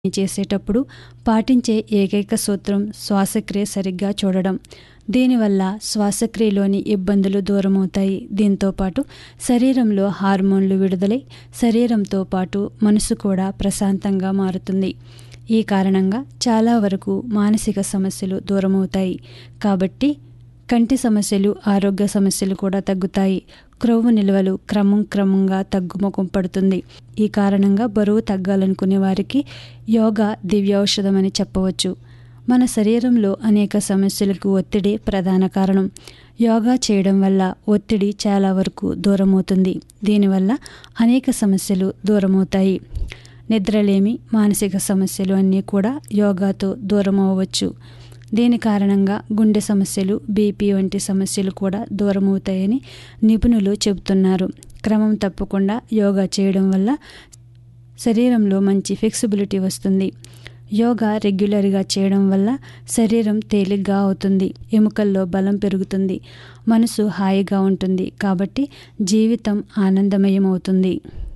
చేసేటప్పుడు పాటించే ఏకైక సూత్రం శ్వాసక్రియ సరిగ్గా చూడడం దీనివల్ల శ్వాసక్రియలోని ఇబ్బందులు దూరమవుతాయి దీంతోపాటు శరీరంలో హార్మోన్లు విడుదలై శరీరంతో పాటు మనసు కూడా ప్రశాంతంగా మారుతుంది ఈ కారణంగా చాలా వరకు మానసిక సమస్యలు దూరమవుతాయి కాబట్టి కంటి సమస్యలు ఆరోగ్య సమస్యలు కూడా తగ్గుతాయి క్రొవ్వు నిల్వలు క్రమం క్రమంగా తగ్గుముఖం పడుతుంది ఈ కారణంగా బరువు తగ్గాలనుకునే వారికి యోగా దివ్యౌషధం అని చెప్పవచ్చు మన శరీరంలో అనేక సమస్యలకు ఒత్తిడి ప్రధాన కారణం యోగా చేయడం వల్ల ఒత్తిడి చాలా వరకు దూరమవుతుంది దీనివల్ల అనేక సమస్యలు దూరమవుతాయి నిద్రలేమి మానసిక సమస్యలు అన్నీ కూడా యోగాతో దూరం అవ్వచ్చు దీని కారణంగా గుండె సమస్యలు బీపీ వంటి సమస్యలు కూడా దూరమవుతాయని నిపుణులు చెబుతున్నారు క్రమం తప్పకుండా యోగా చేయడం వల్ల శరీరంలో మంచి ఫ్లెక్సిబిలిటీ వస్తుంది యోగా రెగ్యులర్గా చేయడం వల్ల శరీరం తేలిగ్గా అవుతుంది ఎముకల్లో బలం పెరుగుతుంది మనసు హాయిగా ఉంటుంది కాబట్టి జీవితం ఆనందమయం అవుతుంది